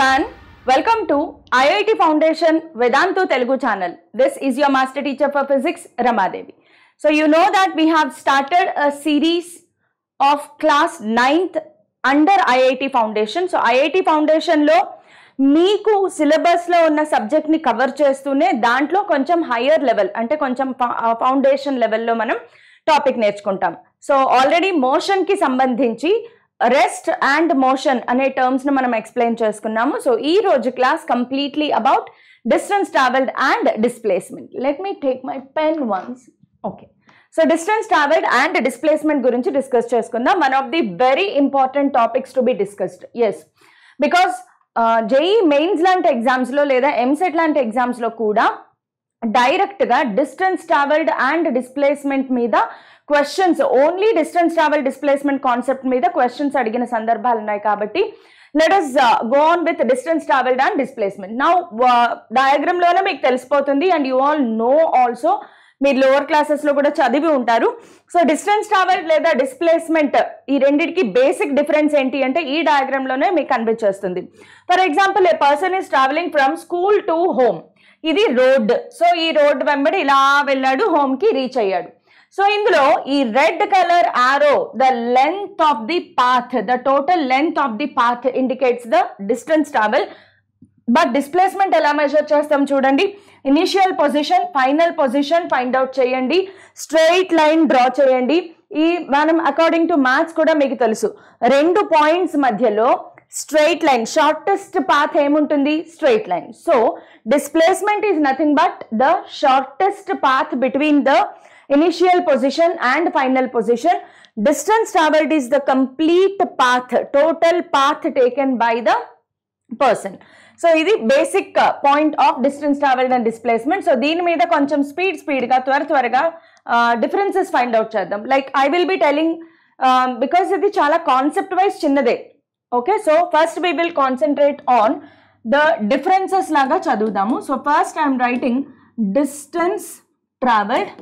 everyone. Welcome to IIT Foundation Vedantu Telugu channel. This is your master teacher for physics, Ramadevi. So you know that we have started a series of class 9th under IIT Foundation. So IIT Foundation లో మీకు సిలబస్లో ఉన్న సబ్జెక్ట్ని cover చేస్తూనే దాంట్లో కొంచెం higher level అంటే కొంచెం ఫౌండేషన్ లెవెల్లో మనం టాపిక్ నేర్చుకుంటాం సో ఆల్రెడీ మోషన్కి సంబంధించి రెస్ట్ అండ్ మోషన్ అనే టర్మ్స్ ని మనం ఎక్స్ప్లెయిన్ చేసుకున్నాము సో ఈ రోజు class completely about distance travelled and displacement let me take my pen once okay so distance travelled and displacement గురించి డిస్కస్ చేసుకుందాం one of the very important topics to be discussed as because JEE mains లాంటి ఎగ్జామ్స్లో లేదా EAMCET లాంటి ఎగ్జామ్స్లో కూడా డైరెక్ట్గా distance travelled and displacement మీద questions only distance travel displacement concept మీద క్వశ్చన్స్ అడిగిన సందర్భాలు ఉన్నాయి కాబట్టి let us go on with distance travelled and displacement నా డయాగ్రామ్లోనే మీకు తెలిసిపోతుంది and you all know also మీరు లోవర్ క్లాసెస్లో కూడా చదివి ఉంటారు సో డిస్టెన్స్ ట్రావెల్ లేదా డిస్ప్లేస్మెంట్ ఈ రెండింటికి బేసిక్ డిఫరెన్స్ ఏంటి అంటే ఈ డయాగ్రామ్లోనే మీకు కనిపించేస్తుంది for example a person is travelling from school to home ఇది రోడ్ సో ఈ రోడ్ వెంబడి ఇలా వెళ్ళాడు హోమ్ కి రీచ్ అయ్యాడు సో ఇందులో ఈ red colour arrow the length of the path the total length of the path indicates the distance travel but displacement ఎలా మెజర్ చేస్తాం చూడండి initial position final position find out చేయండి స్ట్రైట్ లైన్ డ్రా చేయండి ఈ మనం according to maths కూడా మీకు తెలుసు రెండు పాయింట్స్ మధ్యలో స్ట్రైట్ లైన్ షార్టెస్ట్ పాత్ ఏముంటుంది straight line so displacement is nothing but the shortest path between the initial position and final position distance travelled is the complete path total path taken by the person so ఇది basic point of distance travelled and displacement so దీని మీద కొంచెం speed స్పీడ్గా త్వర త్వరగా differences find out చేద్దాం like I will be telling because ఇది చాలా కాన్సెప్ట్ వైజ్ చిన్నదే okay so first we will concentrate on the differences లాగా చదువుదాము so first I'm writing distance travelled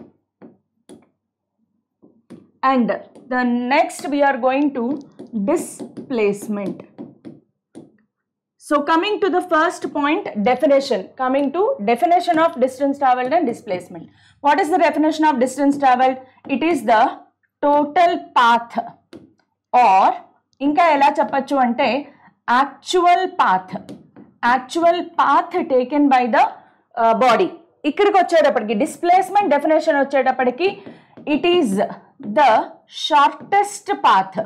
and the next we're going to displacement So coming to the first point, definition. Coming to definition of distance traveled and displacement. What is the definition of distance traveled? It is the total path or ఇంకా ఎలా చెప్పచ్చు అంటే actual path actual path taken by the body ఇక్కడికి వచ్చేటప్పటికి displacement definition వచ్చేటప్పటికి it is the shortest path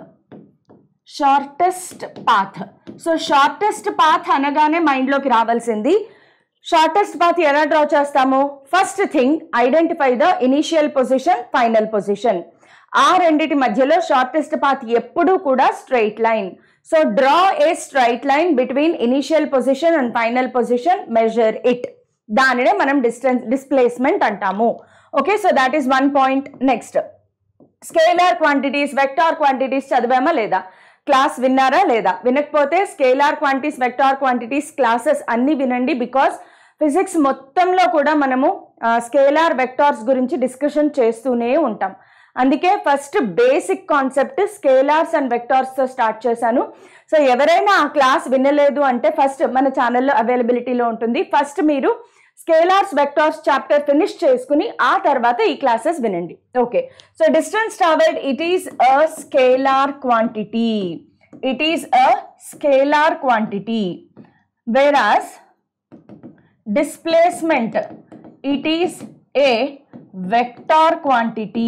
shortest path so shortest path అనగానే మైండ్లోకి రావాల్సింది షార్టెస్ట్ పాత్ ఎలా డ్రా చేస్తాము first thing identify the initial position final position ఆ రెండిటి మధ్యలో షార్టెస్ట్ పాత్ ఎప్పుడూ కూడా straight line so draw a straight line between initial position and final position measure it దానినే మనం డిస్టెన్స్ డిస్ప్లేస్మెంట్ అంటాము okay so that is one point next scalar quantities vector quantities చదివామా లేదా క్లాస్ విన్నారా లేదా వినకపోతే scalar quantities vector quantities classes అన్ని వినండి బికాస్ ఫిజిక్స్ మొత్తంలో కూడా మనము స్కేలార్ వెక్టార్స్ గురించి డిస్కషన్ చేస్తూనే ఉంటాం అందుకే first basic concept scalars and వెక్టార్స్తో స్టార్ట్ చేశాను సో ఎవరైనా ఆ క్లాస్ వినలేదు అంటే ఫస్ట్ మన ఛానల్లో అవైలబిలిటీలో ఉంటుంది ఫస్ట్ మీరు స్కేలార్స్ వెక్టార్స్ చాప్టర్ ఫినిష్ చేసుకుని ఆ తర్వాత ఈ క్లాసెస్ వినండి okay so distance travelled it is a scalar quantity it is a scalar quantity whereas displacement it is a vector quantity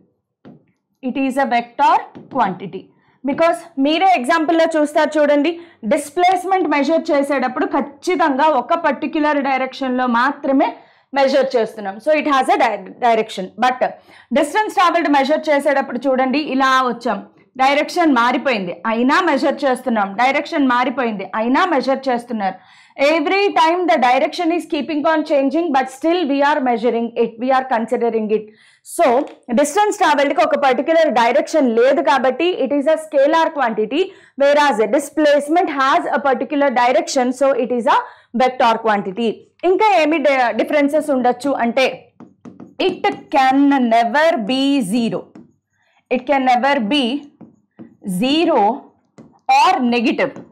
it is a vector quantity because మీరే ఎగ్జాంపుల్లో చూస్తారు చూడండి displacement measure చేసేటప్పుడు ఖచ్చితంగా ఒక పర్టిక్యులర్ డైరెక్షన్లో మాత్రమే మెజర్ చేస్తున్నాం so it has a direction but distance travelled measure చేసేటప్పుడు చూడండి ఇలా వచ్చాం డైరెక్షన్ మారిపోయింది అయినా మెజర్ చేస్తున్నాం డైరెక్షన్ మారిపోయింది అయినా మెజర్ చేస్తున్నారు every time the direction is keeping on changing but still we're measuring it we're considering it so distance ట్రావెల్డ్కి ఒక పర్టికులర్ డైరెక్షన్ లేదు కాబట్టి it is a scalar quantity whereas displacement has a particular direction so it is a vector quantity ఇంకా ఏమి differences ఉండొచ్చు అంటే it can never be zero it can never be zero or negative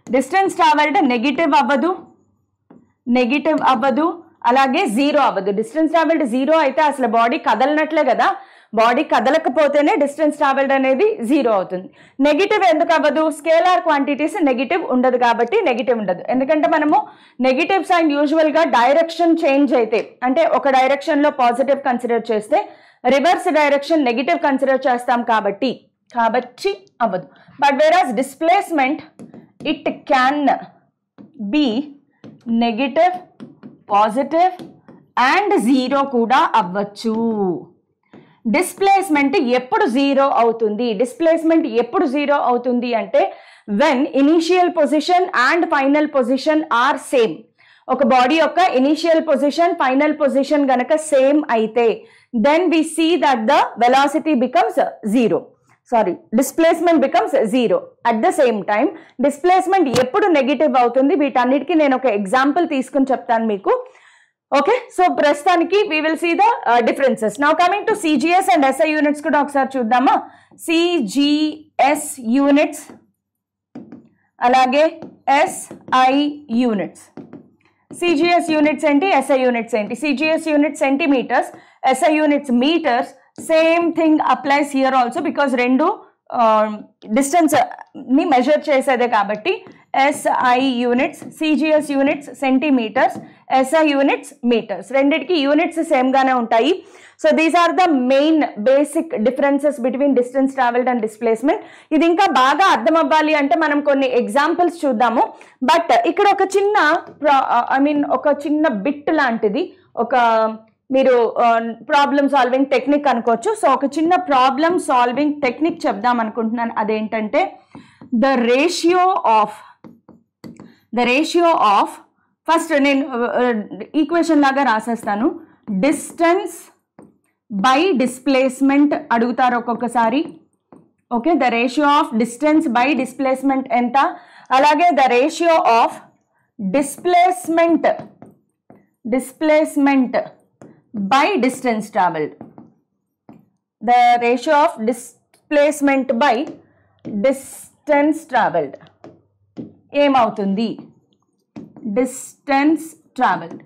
distance travelled negative అవ్వదు negative అవ్వదు అలాగే zero అవ్వదు distance travelled zero అయితే అసలు బాడీ కదలనట్లే కదా బాడీ కదలకపోతేనే డిస్టెన్స్ ట్రావెల్డ్ అనేది జీరో అవుతుంది నెగిటివ్ ఎందుకు అవ్వదు స్కేలార్ క్వాంటిటీస్ నెగిటివ్ ఉండదు కాబట్టి నెగిటివ్ ఉండదు ఎందుకంటే మనము నెగిటివ్ సైన్ యూజువల్గా డైరెక్షన్ చేంజ్ అయితే అంటే ఒక డైరెక్షన్లో పాజిటివ్ కన్సిడర్ చేస్తే రివర్స్ డైరెక్షన్ నెగిటివ్ కన్సిడర్ చేస్తాం కాబట్టి కాబట్టి అవ్వదు but whereas displacement it can be negative positive and zero కూడా అవ్వచ్చు డిస్ప్లేస్మెంట్ ఎప్పుడు జీరో అవుతుంది డిస్ప్లేస్మెంట్ ఎప్పుడు జీరో అవుతుంది అంటే when initial position and final position are same ఒక బాడీ యొక్క ఇనీషియల్ పొజిషన్ ఫైనల్ పొజిషన్ గనక సేమ్ అయితే then we see that the velocity becomes zero sorry displacement becomes zero at the same time displacement ఎప్పుడు negative అవుతుంది వీటన్నిటికీ నేను ఒక example తీసుకుని చెప్తాను మీకు ఓకే సో ప్రస్తుతానికి we will see the differences now coming to CGS and SI units కూడా ఒకసారి చూద్దామా సిజిఎస్ యూనిట్స్ అలాగే ఎస్ఐ యూనిట్స్ సిజిఎస్ యూనిట్స్ ఏంటి ఎస్ఐ యూనిట్స్ ఏంటి CGS unit centimetres SI units metres same thing applies here also because రెండు distance ని measure చేసేదే కాబట్టి SI units CGS units centimetres SI units metres రెండిటికి యూనిట్స్ సేమ్ గానే ఉంటాయి so these are the main basic differences between distance travelled and displacement ఇది ఇంకా బాగా అర్థం అవ్వాలి అంటే మనం కొన్ని ఎగ్జాంపుల్స్ చూద్దాము బట్ ఇక్కడ ఒక చిన్న ఐ మీన్ ఒక చిన్న బిట్ లాంటిది ఒక మీరు ప్రాబ్లమ్ సాల్వింగ్ టెక్నిక్ అనుకోవచ్చు సో ఒక చిన్న ప్రాబ్లమ్ సాల్వింగ్ టెక్నిక్ చెప్దాం అనుకుంటున్నాను అదేంటంటే the ratio of the ratio of first నేను ఈక్వేషన్ లాగా రాసేస్తాను డిస్టెన్స్ బై డిస్ప్లేస్మెంట్ అడుగుతారు ఒక్కొక్కసారి okay the ratio of distance by displacement ఎంత అలాగే the ratio of displacement displacement by distance travelled the ratio of displacement by distance travelled ఏమవుతుంది distance travelled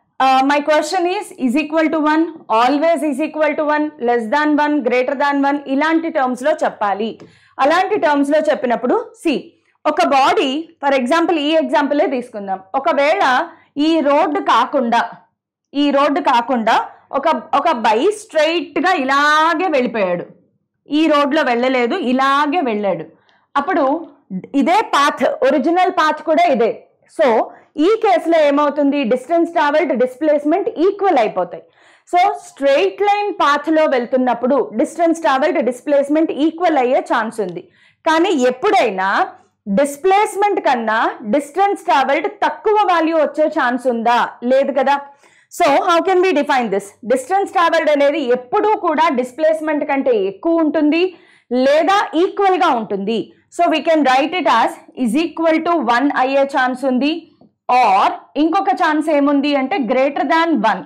my question is is equal to one always is equal to one less than one greater than one ఇలాంటి టర్మ్స్లో చెప్పాలి అలాంటి టర్మ్స్లో చెప్పినప్పుడు C ఒక body for example ఈ ఎగ్జాంపులే తీసుకుందాం ఒకవేళ ఈ రోడ్డు కాకుండా ఈ రోడ్డు కాకుండా ఒక ఒక బై స్ట్రైట్గా ఇలాగే వెళ్ళిపోయాడు ఈ రోడ్లో వెళ్ళలేదు ఇలాగే వెళ్ళాడు అప్పుడు ఇదే పాత్ ఒరిజినల్ పాత్ కూడా ఇదే సో ఈ కేసులో ఏమవుతుంది డిస్టెన్స్ ట్రావెల్డ్ డిస్ప్లేస్మెంట్ ఈక్వల్ అయిపోతాయి సో స్ట్రెయిట్ లైన్ పాత్లో వెళ్తున్నప్పుడు డిస్టెన్స్ ట్రావెల్డ్ డిస్ప్లేస్మెంట్ ఈక్వల్ అయ్యే ఛాన్స్ ఉంది కానీ ఎప్పుడైనా డిస్ప్లేస్మెంట్ కన్నా డిస్టెన్స్ ట్రావెల్డ్ తక్కువ వాల్యూ వచ్చే ఛాన్స్ ఉందా లేదు కదా so how can be define this distance travelled అనేది ఎప్పుడూ కూడా డిస్ప్లేస్మెంట్ కంటే ఎక్కువ ఉంటుంది లేదా ఈక్వల్ గా ఉంటుంది so we can write it as is equal to one అయ్యే ఛాన్స్ ఉంది ఆర్ ఇంకొక ఛాన్స్ ఏముంది అంటే గ్రేటర్ దాన్ వన్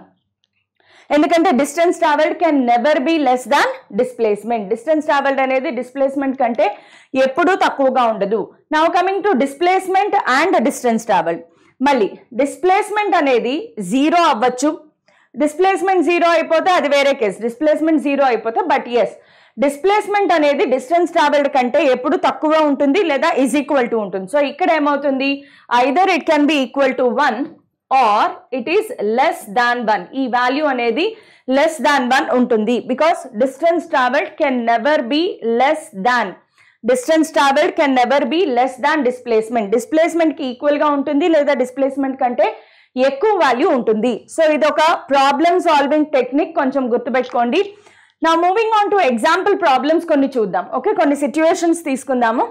ఎందుకంటే distance travelled can never be less than displacement distance travelled అనేది డిస్ప్లేస్మెంట్ కంటే ఎప్పుడూ తక్కువగా ఉండదు now coming to displacement and distance travelled మళ్ళీ డిస్ప్లేస్మెంట్ అనేది జీరో అవ్వచ్చు డిస్ప్లేస్మెంట్ జీరో అయిపోతే అది వేరే కేసు డిస్ప్లేస్మెంట్ జీరో అయిపోతే బట్ ఎస్ డిస్ప్లేస్మెంట్ అనేది డిస్టెన్స్ ట్రావెల్డ్ కంటే ఎప్పుడు తక్కువ ఉంటుంది లేదా ఈజ్ ఈక్వల్ టు ఉంటుంది సో ఇక్కడ ఏమవుతుంది either it can be equal to one or it is less than one ఈ వాల్యూ అనేది లెస్ దాన్ వన్ ఉంటుంది because distance travelled can never be less than distance travelled can never be less than displacement displacement కి equal గా ఉంటుంది లేదా displacement కంటే ఎక్కువ value ఉంటుంది సో ఇది ఒక ప్రాబ్లమ్ సాల్వింగ్ టెక్నిక్ కొంచెం గుర్తుపెట్టుకోండి నా moving on to example problems కొన్ని చూద్దాం ఓకే కొన్ని సిచ్యువేషన్స్ తీసుకుందాము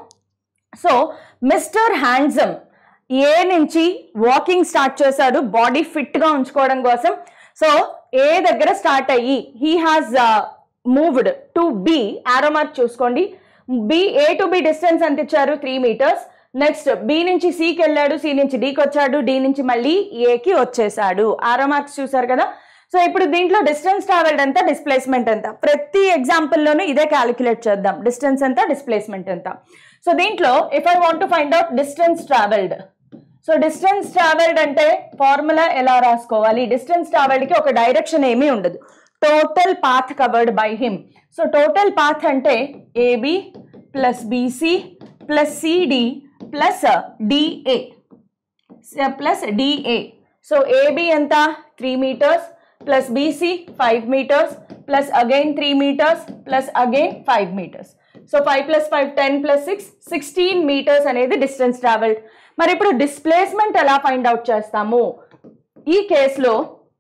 సో మిస్టర్ హ్యాండ్సమ్ ఏ నుంచి వాకింగ్ స్టార్ట్ చేశాడు బాడీ ఫిట్ గా ఉంచుకోవడం కోసం సో ఏ దగ్గర స్టార్ట్ అయ్యి he has moved to B arrow mark చూసుకోండి B A to B distance ఎంత ఇచ్చారు త్రీ మీటర్స్ నెక్స్ట్ బి నుంచి సికి వెళ్ళాడు సి నుంచి డికి వచ్చాడు డి నుంచి మళ్ళీ ఏకి వచ్చేసాడు ఆరో మార్క్స్ చూసారు కదా సో ఇప్పుడు దీంట్లో డిస్టెన్స్ ట్రావెల్డ్ ఎంత డిస్ప్లేస్మెంట్ ఎంత ప్రతి ఎగ్జాంపుల్లోనూ ఇదే క్యాలిక్యులేట్ చేద్దాం డిస్టెన్స్ ఎంత డిస్ప్లేస్మెంట్ ఎంత సో దీంట్లో if I want to find out distance travelled so distance travelled అంటే ఫార్ములా ఎలా రాసుకోవాలి డిస్టెన్స్ ట్రావెల్డ్ కి ఒక డైరెక్షన్ ఏమీ ఉండదు total path covered by him so total path అంటే AB plus BC plus CD plus DA plus DA so AB ఎంత three metres plus BC five metres plus again three metres plus again five metres so five plus five ten plus six sixteen metres అనేది distance travelled మరి ఇప్పుడు displacement ఎలా find out చేస్తాము ఈ కేసులో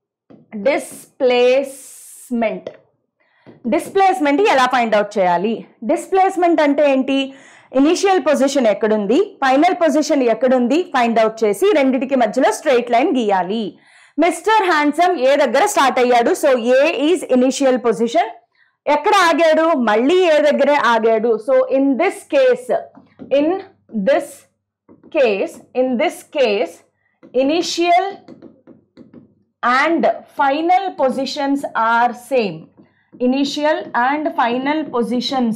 displacement displacement ఎలా find out చేయాలి డిస్ప్లేస్మెంట్ అంటే ఏంటి ఇనిషియల్ పొజిషన్ ఎక్కడుంది ఫైనల్ పొజిషన్ ఎక్కడుంది ఫైండ్ అవుట్ చేసి రెండిటికి మధ్యలో స్ట్రైట్ లైన్ గీయాలి మిస్టర్ హ్యాండ్సమ్ ఏ దగ్గర స్టార్ట్ అయ్యాడు so A is initial position ఎక్కడ ఆగాడు మళ్ళీ ఏ దగ్గరే ఆగాడు so in this case in this case in this case initial and final positions are same initial and final positions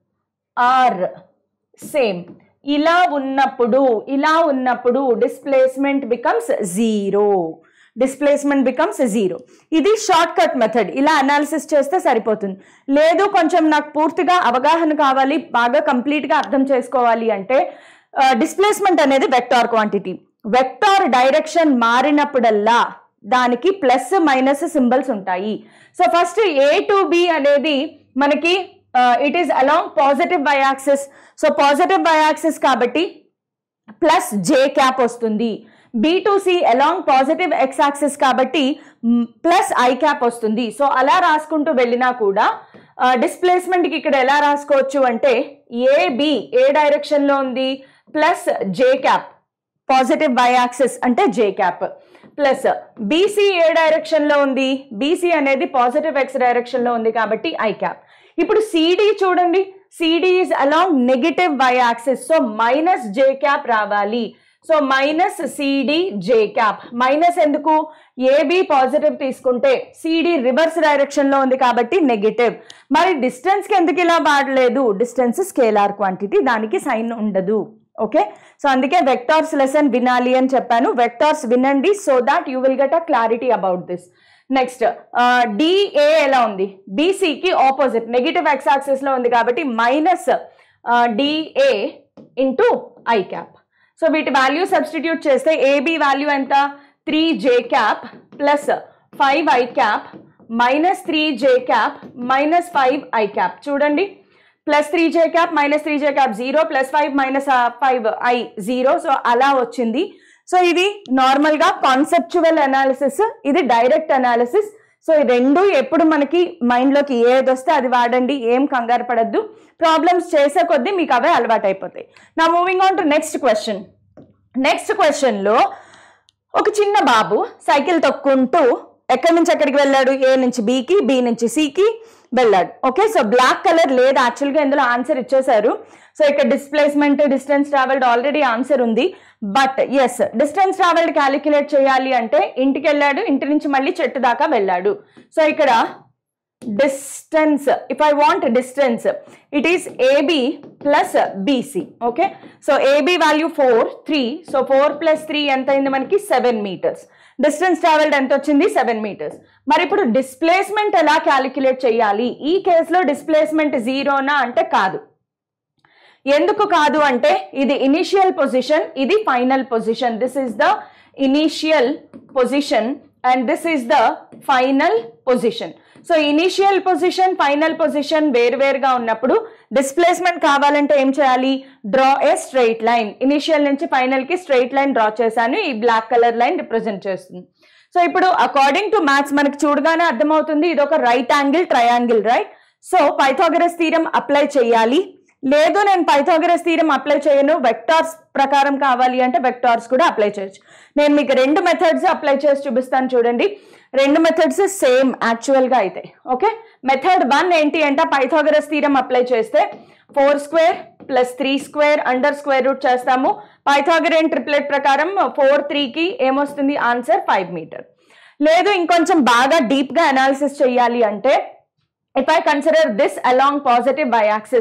are same ఇలా ఉన్నప్పుడు ఇలా ఉన్నప్పుడు displacement becomes zero displacement becomes zero ఇది షార్ట్ కట్ మెథడ్ ఇలా analysis చేస్తే సరిపోతుంది లేదు కొంచెం నాకు పూర్తిగా అవగాహన కావాలి బాగా కంప్లీట్గా అర్థం చేసుకోవాలి అంటే డిస్ప్లేస్మెంట్ అనేది వెక్టార్ క్వాంటిటీ వెక్టార్ డైరెక్షన్ మారినప్పుడల్లా దానికి ప్లస్ మైనస్ సింబల్స్ ఉంటాయి so first A to B అనేది మనకి it is along positive Y axis so positive Y axis కాబట్టి ప్లస్ జే క్యాప్ వస్తుంది B to C along positive X axis కాబట్టి plus I cap వస్తుంది so అలా రాసుకుంటూ వెళ్ళినా కూడా డిస్ప్లేస్మెంట్కి ఇక్కడ ఎలా రాసుకోవచ్చు అంటే ఏ బి ఏ డైరెక్షన్లో ఉంది plus J cap positive Y axis అంటే జే క్యాప్ ప్లస్ బీసీ ఏ డైరెక్షన్ లో ఉంది బీసీ అనేది పాజిటివ్ ఎక్స్ డైరెక్షన్ లో ఉంది కాబట్టి ఐ క్యాప్ ఇప్పుడు సిడి చూడండి CD is along negative Y axis so minus J cap రావాలి so minus CD J cap minus ఎందుకు ఏబి పాజిటివ్ తీసుకుంటే సిడి రివర్స్ డైరెక్షన్ లో ఉంది కాబట్టి నెగటివ్ మరి డిస్టెన్స్ కి ఎందుకు ఇలా వాడలేదు డిస్టెన్స్ స్కేలార్ క్వాంటిటీ దానికి సైన్ ఉండదు ఓకే సో అందుకే వెక్టార్స్ లెసన్ వినాలి అని చెప్పాను వెక్టార్స్ వినండి so that you will get a clarity about this next DA ఎలా ఉంది బీసీకి ఆపోజిట్ నెగిటివ్ ఎక్స్ యాక్సిస్ లో ఉంది కాబట్టి minus DA into I cap so వీటి వాల్యూ సబ్స్టిట్యూట్ చేస్తే ఏబి వాల్యూ ఎంత three J cap plus five I cap minus three J cap minus five I cap చూడండి plus three J cap minus three J cap zero plus five minus five I zero so అలా వచ్చింది so ఇది నార్మల్గా conceptual analysis ఇది direct analysis so ఈ రెండు ఎప్పుడు మనకి మైండ్లోకి ఏది వస్తే అది వాడండి ఏం కంగారు పడద్దు ప్రాబ్లమ్స్ చేసే కొద్దీ మీకు అవే అలవాటు అయిపోతాయి నా moving on to next question next క్వశ్చన్లో ఒక చిన్న బాబు సైకిల్ తొక్కుంటూ ఎక్కడి నుంచి ఎక్కడికి వెళ్ళాడు ఏ నుంచి బికి బి నుంచి సికి వెళ్ళాడు ఓకే సో బ్లాక్ కలర్ లేదు యాక్చువల్గా ఇందులో ఆన్సర్ ఇచ్చేశారు సో ఇక్కడ displacement distance travelled already answer ఉంది బట్ ఎస్ డిస్టెన్స్ ట్రావెల్డ్ క్యాలిక్యులేట్ చేయాలి అంటే ఇంటికి వెళ్ళాడు ఇంటి నుంచి మళ్ళీ చెట్టు దాకా వెళ్ళాడు సో ఇక్కడ distance if I want distance it is AB plus BC okay so AB value four three so four plus three ఎంత అయింది మనకి సెవెన్ మీటర్స్ డిస్టెన్స్ ట్రావెల్డ్ ఎంత వచ్చింది సెవెన్ మీటర్స్ మరి ఇప్పుడు డిస్ప్లేస్మెంట్ ఎలా క్యాలిక్యులేట్ చేయాలి ఈ కేసులో డిస్ప్లేస్మెంట్ జీరోనా అంటే కాదు ఎందుకు కాదు అంటే ఇది ఇనిషియల్ పొజిషన్ ఇది final position this is the initial position and this is the final position so initial position final position వేరువేరుగా ఉన్నప్పుడు డిస్ప్లేస్మెంట్ కావాలంటే ఏం చేయాలి draw a straight line initial నుంచి ఫైనల్ కి స్ట్రైట్ లైన్ డ్రా చేశాను ఈ బ్లాక్ కలర్ లైన్ రిప్రజెంట్ చేస్తుంది సో ఇప్పుడు అకార్డింగ్ టు మ్యాథ్స్ మనకి చూడగానే అర్థమవుతుంది ఇది ఒక right angle triangle right so Pythagoras theorem apply చేయాలి లేదు నేను పైథాగరస్ థీరం అప్లై చేయను వెక్టార్స్ ప్రకారం కావాలి అంటే వెక్టార్స్ కూడా అప్లై చేయొచ్చు నేను మీకు రెండు మెథడ్స్ అప్లై చేసి చూపిస్తాను చూడండి రెండు మెథడ్స్ సేమ్ యాక్చువల్గా అయితే ఓకే మెథడ్ వన్ ఏంటి అంటే పైథాగరస్ థీరం అప్లై చేస్తే four square plus three square under square root చేస్తాము పైథాగరన్ ట్రిప్లెట్ ప్రకారం ఫోర్ త్రీకి ఏమొస్తుంది ఆన్సర్ ఫైవ్ మీటర్ లేదు ఇంకొంచెం బాగా డీప్గా అనాలిసిస్ చేయాలి అంటే if I consider this along positive Y axis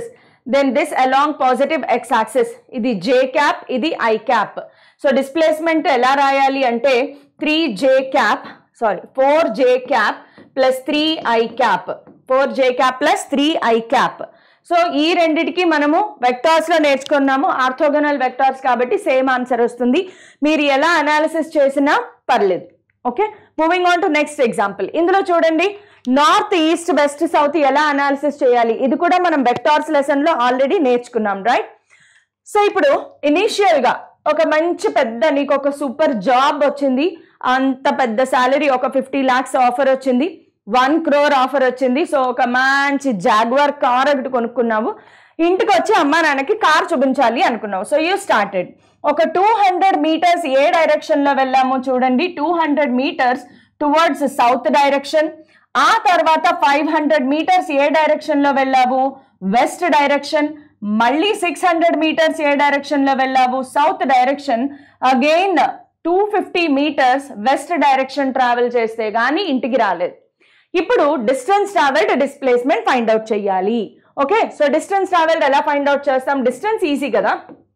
then this along positive X axis ఇది జే క్యాప్ ఇది ఐ క్యాప్ సో డిస్ప్లేస్మెంట్ ఎలా రాయాలి అంటే three J cap sorry four J cap plus three I cap four J cap plus three I cap so ఈ రెండిటికి మనము vectors లో నేర్చుకున్నాము ఆర్థోగనల్ వెక్టార్స్ కాబట్టి సేమ్ ఆన్సర్ వస్తుంది మీరు ఎలా అనాలిసిస్ చేసినా పర్లేదు okay moving on to next example ఇందులో చూడండి నార్త్ ఈస్ట్ వెస్ట్ సౌత్ ఎలా అనాలిసిస్ చేయాలి ఇది కూడా మనం వెక్టార్స్ లెసన్ లో ఆల్రెడీ నేర్చుకున్నాం రైట్ సో ఇప్పుడు ఇనీషియల్ గా ఒక మంచి పెద్ద నీకు ఒక సూపర్ జాబ్ వచ్చింది అంత పెద్ద శాలరీ ఒక ఫిఫ్టీ లాక్స్ ఆఫర్ వచ్చింది వన్ క్రోర్ ఆఫర్ వచ్చింది సో ఒక మంచి జాగ్వార్ కార్ ఒకటి కొనుక్కున్నావు ఇంటికి వచ్చి అమ్మా నాన్నకి కార్ చూపించాలి అనుకున్నావు సో యూ స్టార్టెడ్ ఒక టూ హండ్రెడ్ మీటర్స్ ఏ డైరెక్షన్ లో వెళ్ళాము చూడండి two hundred metres towards south direction ఆ తర్వాత ఫైవ్ హండ్రెడ్ మీటర్స్ ఏ డైరెక్షన్ లో వెళ్ళావు వెస్ట్ డైరెక్షన్ మళ్ళీ సిక్స్ హండ్రెడ్ మీటర్స్ ఏ డైరెక్షన్ లో వెళ్ళావు south direction again two fifty metres west direction travel చేస్తే గానీ ఇంటికి రాలేదు ఇప్పుడు distance travelled displacement find out చేయాలి ఓకే సో డిస్టెన్స్ ట్రావెల్డ్ ఎలా ఫైండ్ అవుట్ చేస్తాం డిస్టెన్స్ ఈజీ కదా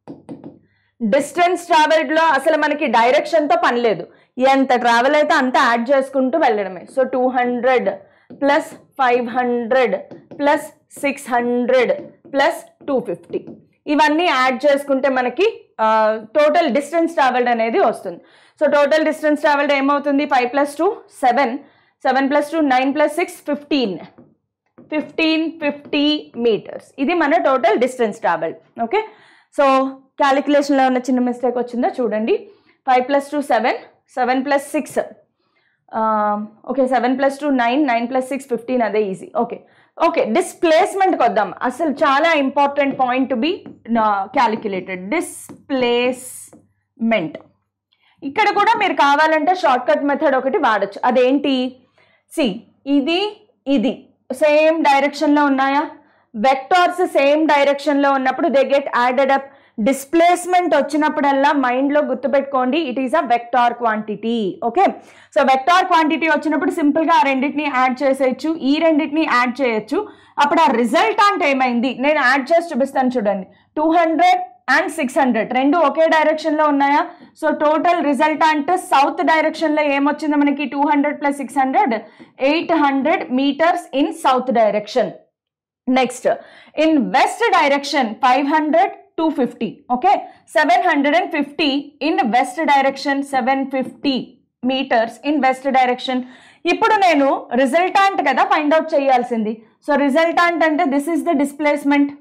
డిస్టెన్స్ ట్రావెల్డ్ లో అసలు మనకి డైరెక్షన్ తో పని లేదు ఎంత ట్రావెల్ అయితే అంత యాడ్ చేసుకుంటూ వెళ్ళడమే so two hundred plus five hundred plus six hundred plus two fifty ఇవన్నీ యాడ్ చేసుకుంటే మనకి టోటల్ డిస్టెన్స్ ట్రావెల్డ్ అనేది వస్తుంది సో టోటల్ డిస్టెన్స్ ట్రావెల్డ్ ఏమవుతుంది five plus two seven seven plus two nine plus six fifteen fifteen fifty metres ఇది మన total distance travel okay so క్యాలిక్యులేషన్లో ఉన్న చిన్న మిస్టేక్ వచ్చిందో చూడండి five plus two seven seven plus six okay seven plus two nine nine plus six fifteen అదే easy okay okay డిస్ప్లేస్మెంట్కి వద్దాం అసలు చాలా important point to be calculated displacement ఇక్కడ కూడా మీరు కావాలంటే షార్ట్ కట్ మెథడ్ ఒకటి వాడచ్చు అదేంటి సి ఇది ఇది సేమ్ డైరెక్షన్లో ఉన్నాయా వెక్టార్స్ సేమ్ డైరెక్షన్లో ఉన్నప్పుడు they get added up displacement వచ్చినప్పుడల్లా మైండ్లో గుర్తుపెట్టుకోండి it is a vector quantity okay so vector quantity వచ్చినప్పుడు సింపుల్గా ఆ రెండింటిని యాడ్ చేసేయచ్చు ఈ రెండింటిని యాడ్ చేయొచ్చు అప్పుడు ఆ రిజల్టాంట్ ఏమైంది నేను యాడ్ చేసి చూపిస్తాను చూడండి two hundred and six hundred రెండు ఒకే డైరెక్షన్లో ఉన్నాయా సో టోటల్ రిజల్టాంట్ సౌత్ డైరెక్షన్లో ఏమొచ్చింది మనకి two hundred plus six hundred eight hundred metres in south direction next in west direction five hundred two fifty okay seven hundred and fifty in west direction seven fifty metres in west direction ఇప్పుడు నేను resultant కదా find out చేయాల్సింది so resultant అంటే this is the displacement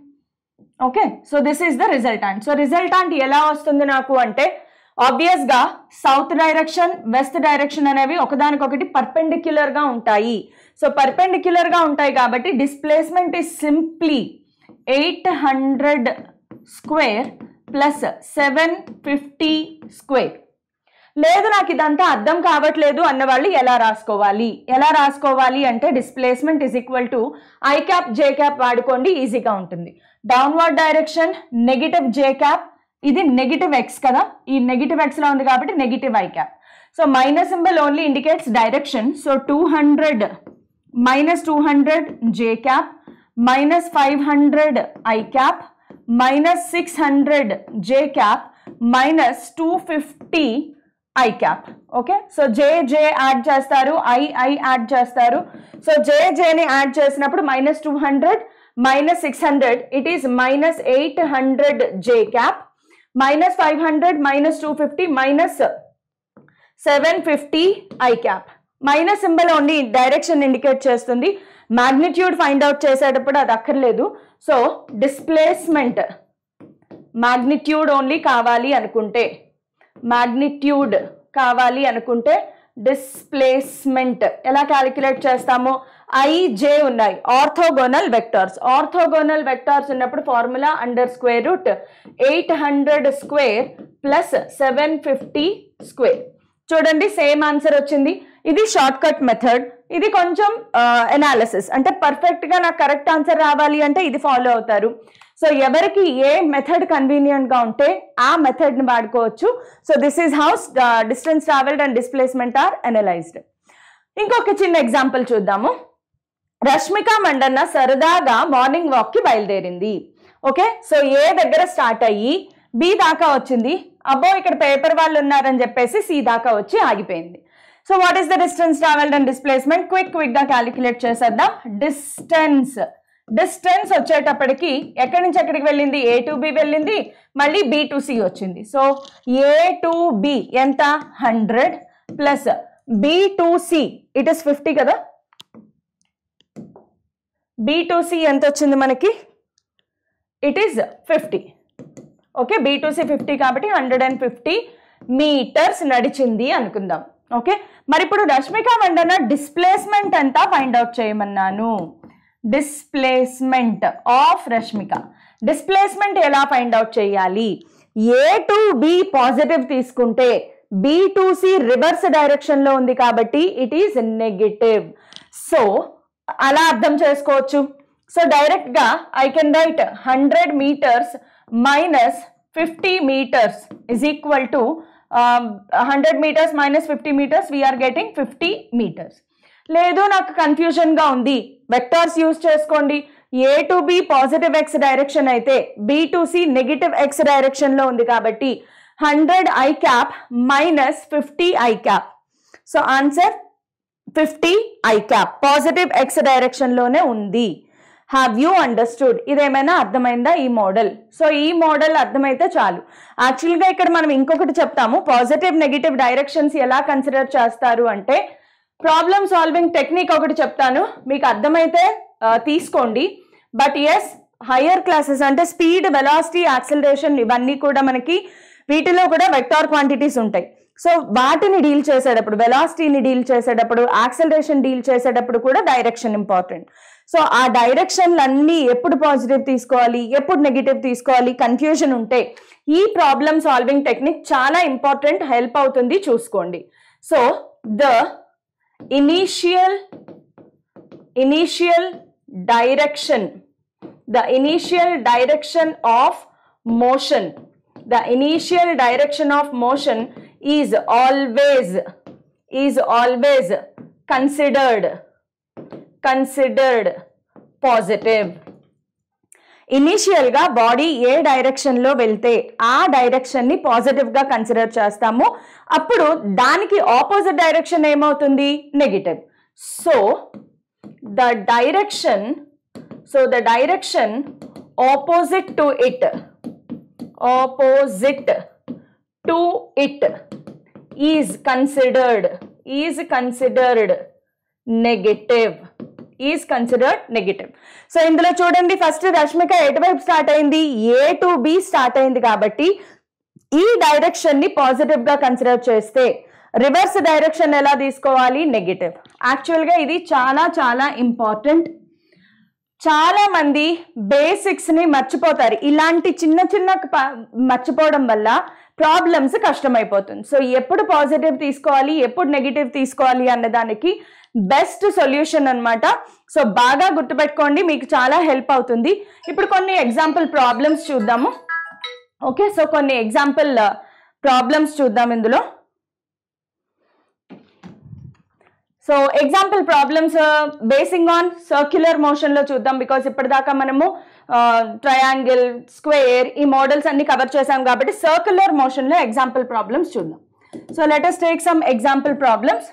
okay so this is the resultant so resultant ఎలా వస్తుంది నాకు అంటే obvious గా సౌత్ డైరెక్షన్ వెస్ట్ డైరెక్షన్ అనేవి ఒకదానికొకటి పర్పెండిక్యులర్ గా ఉంటాయి సో పర్పెండిక్యులర్ గా ఉంటాయి కాబట్టి displacement is simply eight hundred square plus seven fifty square లేదు నాకు ఇదంతా అర్థం కావట్లేదు అన్న వాళ్ళు ఎలా రాసుకోవాలి ఎలా రాసుకోవాలి అంటే displacement is equal to I cap J cap వాడుకోండి ఈజీగా ఉంటుంది downward direction negative J cap ఇది నెగిటివ్ ఎక్స్ కదా ఈ నెగిటివ్ ఎక్స్ లో ఉంది కాబట్టి negative I cap so minus symbol only indicates direction so two hundred minus two hundred J cap minus five hundred I cap minus six hundred J cap minus two fifty I cap okay so J J add చేస్తారు I I add చేస్తారు so J జేని add చేసినప్పుడు minus two hundred minus six hundred it is minus eight hundred J cap minus five hundred minus two fifty minus seven fifty I cap minus symbol only direction indicate చేస్తుంది magnitude find out చేసేటప్పుడు అది అక్కర్లేదు so displacement magnitude only కావాలి అనుకుంటే magnitude కావాలి అనుకుంటే displacement ఎలా calculate చేస్తాము ఐ జే ఉన్నాయి ఆర్థోగోనల్ వెక్టార్స్ ఆర్థోగోనల్ వెక్టార్స్ ఉన్నప్పుడు formula under square root eight hundred square plus seven fifty square చూడండి సేమ్ ఆన్సర్ వచ్చింది ఇది షార్ట్ కట్ మెథడ్ ఇది కొంచెం ఎనాలిసిస్ అంటే పర్ఫెక్ట్ గా నాకు కరెక్ట్ ఆన్సర్ రావాలి అంటే ఇది ఫాలో అవుతారు సో ఎవరికి ఏ మెథడ్ కన్వీనియంట్ గా ఉంటే ఆ మెథడ్ ని వాడుకోవచ్చు so this is how's distance travelled and displacement are analysed ఇంకొక చిన్న ఎగ్జాంపుల్ చూద్దాము రష్మిక మండన్న సరదాగా మార్నింగ్ వాక్ కి బయలుదేరింది ఓకే సో ఏ దగ్గర స్టార్ట్ అయ్యి బి దాకా వచ్చింది అబ్బో ఇక్కడ పేపర్ వాళ్ళు ఉన్నారని చెప్పేసి సి దాకా వచ్చి ఆగిపోయింది so what is the distance travelled and displacement quick quick గా క్యాలిక్యులేట్ చేసేద్దాం డిస్టెన్స్ డిస్టెన్స్ వచ్చేటప్పటికి ఎక్కడి నుంచి ఎక్కడికి వెళ్ళింది ఏ టు బి వెళ్ళింది మళ్ళీ బి టు సి వచ్చింది సో ఏ టు బి ఎంత hundred plus B to C it is fifty కదా బి టు సి ఎంత వచ్చింది మనకి it is fifty okay B to C fifty కాబట్టి హండ్రెడ్ అండ్ ఫిఫ్టీ మీటర్స్ నడిచింది అనుకుందాం ఓకే మరి ఇప్పుడు రష్మిక మండన డిస్ప్లేస్మెంట్ ఎంత ఫైండ్ అవుట్ చేయమన్నాను డిస్ప్లేస్మెంట్ ఆఫ్ రష్మిక డిస్ప్లేస్మెంట్ ఎలా ఫైండ్ అవుట్ చేయాలి ఏ టు బి పాజిటివ్ తీసుకుంటే B to C reverse direction లో ఉంది కాబట్టి ఇట్ ఈస్ నెగటివ్ సో అలా అర్థం చేసుకోవచ్చు సో డైరెక్ట్ గా I can write hundred metres minus fifty metres is equal to hundred metres minus fifty metres we're getting fifty metres లేదు నాకు confusion గా ఉంది వెక్టార్స్ యూజ్ చేసుకోండి A to B positive X direction అయితే B to C negative X direction లో ఉంది కాబట్టి hundred I cap minus fifty I cap so answer fifty I cap positive X direction లోనే ఉంది హ్యావ్ యూ అండర్స్టూడ్ ఇదేమైనా అర్థమైందా ఈ మోడల్ సో ఈ మోడల్ అర్థమైతే చాలు యాక్చువల్గా ఇక్కడ మనం ఇంకొకటి చెప్తాము పాజిటివ్ నెగిటివ్ డైరెక్షన్స్ ఎలా కన్సిడర్ చేస్తారు అంటే ప్రాబ్లమ్ సాల్వింగ్ టెక్నిక్ ఒకటి చెప్తాను మీకు అర్థమైతే ఆ, తీసుకోండి బట్ ఎస్ హయ్యర్ క్లాసెస్ అంటే స్పీడ్ వెలాసిటీ యాక్సిలరేషన్ ఇవన్నీ కూడా మనకి వీటిలో కూడా వెక్టార్ క్వాంటిటీస్ ఉంటాయి సో వాటిని డీల్ చేసేటప్పుడు వెలాసిటీని డీల్ చేసేటప్పుడు యాక్సిలరేషన్ డీల్ చేసేటప్పుడు కూడా డైరెక్షన్ ఇంపార్టెంట్ సో ఆ డైరెక్షన్లన్నీ ఎప్పుడు పాజిటివ్ తీసుకోవాలి ఎప్పుడు నెగిటివ్ తీసుకోవాలి కన్ఫ్యూజన్ ఉంటే ఈ ప్రాబ్లమ్ సాల్వింగ్ టెక్నిక్ చాలా ఇంపార్టెంట్ హెల్ప్ అవుతుంది చూసుకోండి so the initial initial direction the initial direction of motion the initial direction of motion is always is always considered considered positive initial గా body ఏ direction లో వెళ్తే ఆ డైరెక్షన్ ని positive గా కన్సిడర్ చేస్తాము అప్పుడు దానికి ఆపోజిట్ డైరెక్షన్ ఏమవుతుంది negative so the direction so the direction opposite to it opposite to it is considered is considered negative is considered negative so ఇందులో చూడండి ఫస్ట్ రష్మిక ఎటువైపు స్టార్ట్ అయింది ఏ టు బి స్టార్ట్ అయింది కాబట్టి ఈ డైరెక్షన్ ని పాజిటివ్ గా కన్సిడర్ చేస్తే రివర్స్ డైరెక్షన్ ఎలా తీసుకోవాలి నెగిటివ్ యాక్చువల్ గా ఇది చాలా చాలా ఇంపార్టెంట్ చాలా మంది బేసిక్స్ ని మర్చిపోతారు ఇలాంటి చిన్న చిన్న ప- మర్చిపోవడం వల్ల ప్రాబ్లమ్స్ కష్టమైపోతుంది సో ఎప్పుడు పాజిటివ్ తీసుకోవాలి ఎప్పుడు నెగిటివ్ తీసుకోవాలి అన్న దానికి బెస్ట్ సొల్యూషన్ అన్నమాట సో బాగా గుర్తుపెట్టుకోండి మీకు చాలా హెల్ప్ అవుతుంది ఇప్పుడు కొన్ని ఎగ్జాంపుల్ ప్రాబ్లమ్స్ చూద్దాము ఓకే సో కొన్ని ఎగ్జాంపుల్ ప్రాబ్లమ్స్ చూద్దాం ఇందులో so example problems basing on circular motion లో చూద్దాం బికాస్ ఇప్పటిదాకా మనము ట్రయాంగిల్ స్క్వేర్ ఈ మోడల్స్ అన్ని కవర్ చేసాం కాబట్టి సర్క్యులర్ మోషన్ లో ఎగ్జాంపుల్ ప్రాబ్లమ్స్ చూద్దాం so let's take some example problems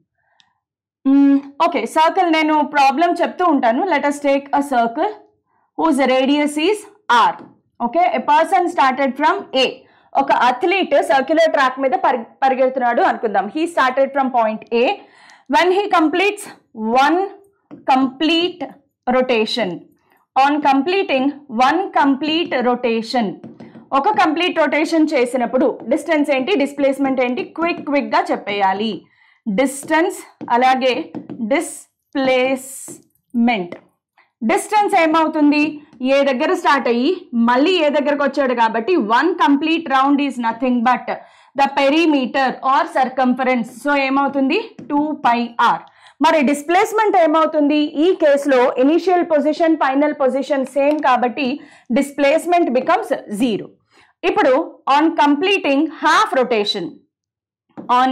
okay circle నేను ప్రాబ్లం చెప్తూ ఉంటాను let's take a circle whose radius is R okay a person started from A ఒక అథ్లీట్ సర్క్యులర్ ట్రాక్ మీద పరి పరిగెడుతున్నాడు అనుకుందాం he started from point A when he completes one complete rotation on completing one complete rotation ఒక complete rotation చేసినప్పుడు distance ఏంటి displacement ఏంటి quick క్విక్గా చెప్పేయాలి డిస్టెన్స్ అలాగే డిస్ప్లేస్మెంట్ డిస్టెన్స్ ఏమవుతుంది ఏ దగ్గర స్టార్ట్ అయ్యి మళ్ళీ ఏ దగ్గరకు వచ్చాడు కాబట్టి one complete round is nothing but the perimeter or circumference so ఏమవుతుంది టూ పై ఆర్ మరి డిస్ప్లేస్మెంట్ ఏమవుతుంది ఈ కేసులో initial position final position same కాబట్టి డిస్ప్లేస్మెంట్ బికమ్స్ జీరో ఇప్పుడు on completing half rotation on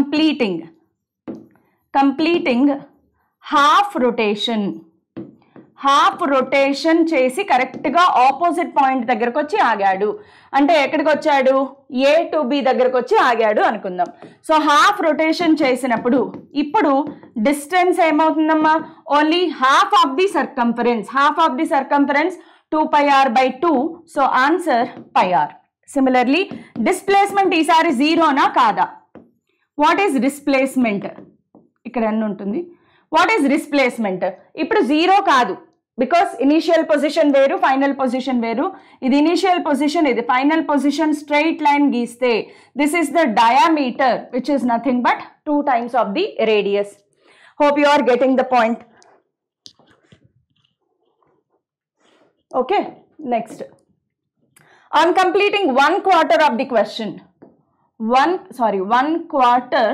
completing completing half rotation half rotation చేసి కరెక్ట్గా opposite point దగ్గరకు వచ్చి ఆగాడు అంటే ఎక్కడికి వచ్చాడు ఏ టు బి దగ్గరకు వచ్చి ఆగాడు అనుకుందాం సో హాఫ్ రొటేషన్ చేసినప్పుడు ఇప్పుడు డిస్టెన్స్ ఏమవుతుందమ్మా only half of the circumference half of the circumference two pi R by two so answer pi R similarly displacement ఈసారి జీరోనా కాదా వాట్ ఈస్ డిస్ప్లేస్మెంట్ ఇక్కడ ఎన్ని ఉంటుంది వాట్ ఈస్ డిస్ప్లేస్మెంట్ ఇప్పుడు జీరో కాదు బికాస్ ఇనీషియల్ పొజిషన్ వేరు ఫైనల్ పొజిషన్ వేరు ఇది ఇనీషియల్ పొజిషన్ ఇది ఫైనల్ పొజిషన్ స్ట్రైట్ లైన్ గీస్తే this is the diameter which is nothing but two times of the radius hope you are getting the point okay next on completing one quarter of the question one sorry one quarter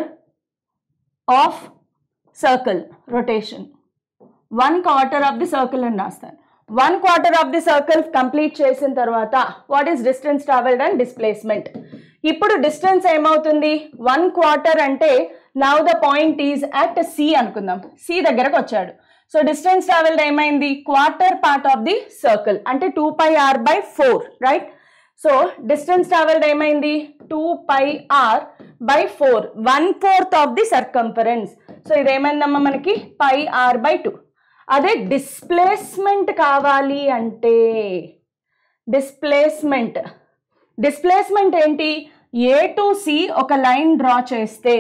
of circle rotation one quarter of the circle అని రాస్తాను one quarter of the circle complete చేసిన తర్వాత what is distance travelled and displacement ఇప్పుడు distance ఏమవుతుంది one quarter అంటే now the point is at C అనుకుందాం C దగ్గరకు వచ్చాడు సో డిస్టెన్స్ ట్రావెల్డ్ ఏమైంది quarter part of the circle అంటే two pi R by four right so distance travelled ఏమైంది two pi R by four one fourth of the circumference so ఇదేమైందమ్మా మనకి pi R by two అదే displacement కావాలి అంటే displacement displacement ఏంటి A to C ఒక line draw చేస్తే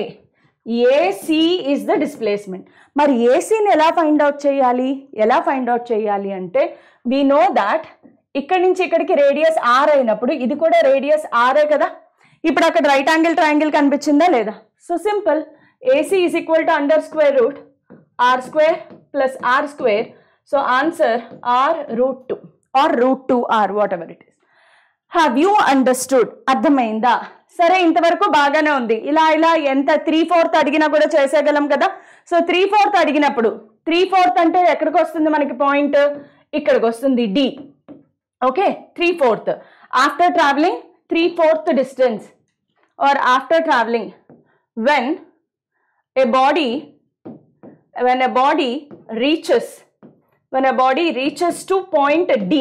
AC is the displacement మరి ఏసీని ఎలా ఫైండ్ అవుట్ చేయాలి ఎలా ఫైండ్ అవుట్ చేయాలి అంటే వీ నో దాట్ ఇక్కడి నుంచి ఇక్కడికి రేడియస్ ఆర్ అయినప్పుడు ఇది కూడా రేడియస్ ఆరే కదా ఇప్పుడు అక్కడ రైట్ యాంగిల్ ట్రయాంగిల్ కనిపించిందా లేదా so simple AC is equal to under square root R square plus R square so answer R root two R root two R whatever it is have you understood అర్థమైందా సరే ఇంతవరకు బాగానే ఉంది ఇలా ఇలా ఎంత త్రీ ఫోర్త్ అడిగినా కూడా చేసేయగలం కదా సో త్రీ ఫోర్త్ అడిగినప్పుడు త్రీ ఫోర్త్ అంటే ఎక్కడికి వస్తుంది మనకి పాయింట్ ఇక్కడికి వస్తుంది D okay three fourth after travelling three fourth distance or after travelling when a body when a body reaches when a body reaches to point d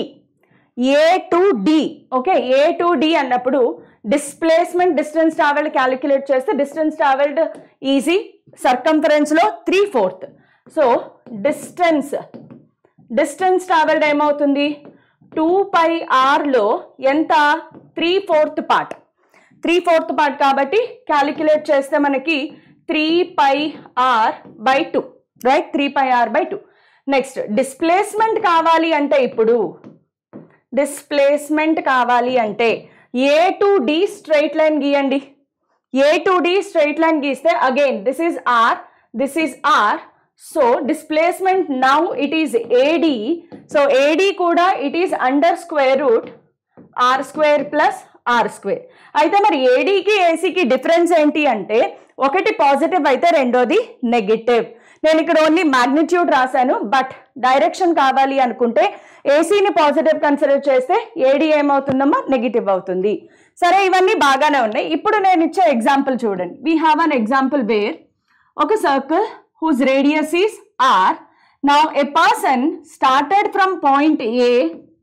a to d okay a to d అన్నప్పుడు displacement distance travelled calculate చేస్తే distance travelled easy circumference లో three fourth so distance distance travelled ఏమవుతుంది two pi ఆర్లో ఎంత three fourth part three fourth part కాబట్టి calculate చేస్తే మనకి three pi R by two right three pi R by two next displacement కావాలి అంటే ఇప్పుడు డిస్ప్లేస్మెంట్ కావాలి అంటే A to D straight line గీయండి A to D straight line గీస్తే again this is R this is R so displacement now it is AD so AD కూడా it is under square root R square plus R square అయితే మరి ఏడీకి ఏసీకి difference ఏంటి అంటే ఒకటి positive అయితే రెండోది నెగిటివ్ నేను ఇక్కడ ఓన్లీ మ్యాగ్నిట్యూడ్ రాశాను బట్ డైరెక్షన్ కావాలి అనుకుంటే ఏసీని పాజిటివ్ కన్సిడర్ చేస్తే ఏడీ ఏమవుతుందమ్మా నెగిటివ్ అవుతుంది సరే ఇవన్నీ బాగానే ఉన్నాయి ఇప్పుడు నేను ఇచ్చే ఎగ్జాంపుల్ చూడండి we have an example where ఒక circle whose radius is R now a person started from point A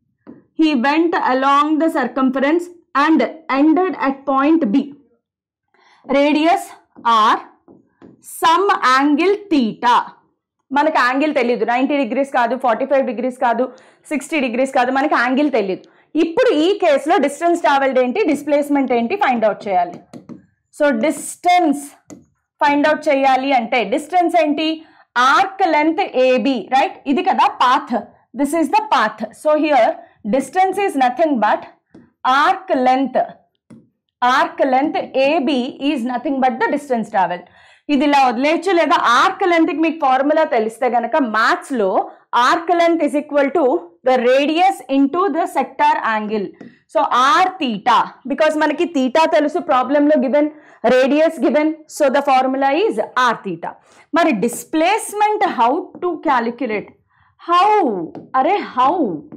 he went along the circumference and ended at point B. Radius R, some angle theta. మనకి angle తెలియదు ninety degrees కాదు forty five degrees కాదు sixty degrees కాదు మనకి angle తెలియదు ఇప్పుడు ఈ కేసులో డిస్టెన్స్ ట్రావెల్డ్ ఏంటి డిస్ప్లేస్మెంట్ ఏంటి ఫైండ్ అవుట్ చేయాలి సో డిస్టెన్స్ ఫైండ్ అవుట్ చేయాలి అంటే డిస్టెన్స్ ఏంటి ఆర్క్ లెంత్ ఏబి రైట్ ఇది కదా path this is the path so here distance is nothing but arc length arc length AB is nothing but the distance travel ఇది ఇలా వదిలేయచ్చు లేదా arc లెంత్కి మీకు formula తెలిస్తే గనక మ్యాథ్స్లో arc length is equal to the radius into the sector angle so R theta because మనకి theta తెలుసు ప్రాబ్లంలో given radius given so the formula is R theta మరి displacement how to calculate how అరే how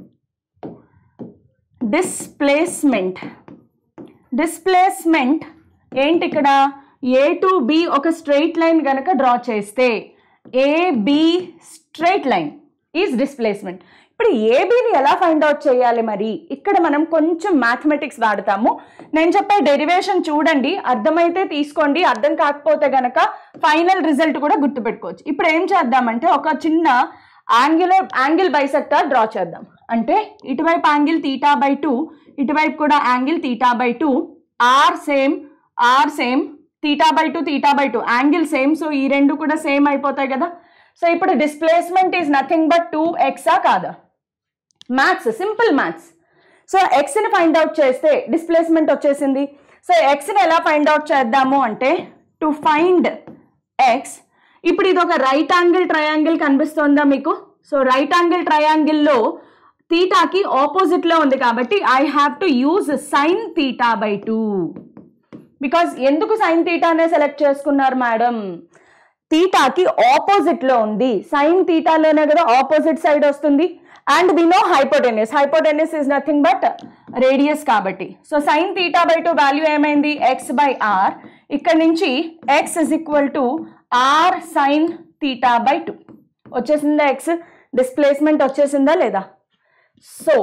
displacement displacement ఏంటి ఇక్కడ A to B ఒక straight line గనక draw చేస్తే AB straight line is displacement ఇప్పుడు ఏబీని ఎలా ఫైండ్ అవుట్ చేయాలి మరి ఇక్కడ మనం కొంచెం మ్యాథమెటిక్స్ వాడతాము నేను చెప్పే డెరివేషన్ చూడండి అర్థమైతే తీసుకోండి అర్థం కాకపోతే గనక ఫైనల్ రిజల్ట్ కూడా గుర్తుపెట్టుకోవచ్చు ఇప్పుడు ఏం చేద్దామంటే ఒక చిన్న యాంగిలర్ యాంగిల్ బైసెక్టర్ డ్రా చేద్దాం అంటే ఇటువైపు యాంగిల్ తీటా బై టూ ఇటువైపు కూడా angle theta by two R same R same theta by two theta by two angle same so ఈ రెండు కూడా సేమ్ అయిపోతాయి కదా సో ఇప్పుడు displacement is nothing but two X కాదా మ్యాథ్స్ సింపుల్ మ్యాథ్స్ సో ఎక్స్ని ఫైండ్ అవుట్ చేస్తే displacement వచ్చేసింది సో ఎక్స్ని ఎలా ఫైండ్ అవుట్ చేద్దాము అంటే టు ఫైండ్ ఎక్స్ ఇప్పుడు ఇది ఒక రైట్ యాంగిల్ ట్రయాంగిల్ కనిపిస్తుందా మీకు సో రైట్ యాంగిల్ ట్రయాంగిల్లో తీటాకి ఆపోజిట్లో ఉంది కాబట్టి I have to use sine theta by two because ఎందుకు సైన్ తీటానే సెలెక్ట్ చేసుకున్నారు మేడం తీటాకి ఆపోజిట్ లో ఉంది సైన్ తీటాలోనే కదా ఆపోజిట్ సైడ్ వస్తుంది and we know hypotenuse hypotenuse is nothing but radius కాబట్టి so sine theta by two value ఏమైంది ఎక్స్ బై ఆర్ ఇక్కడ నుంచి X is equal to R sine theta by two వచ్చేసిందా ఎక్స్ డిస్ప్లేస్మెంట్ వచ్చేసిందా లేదా so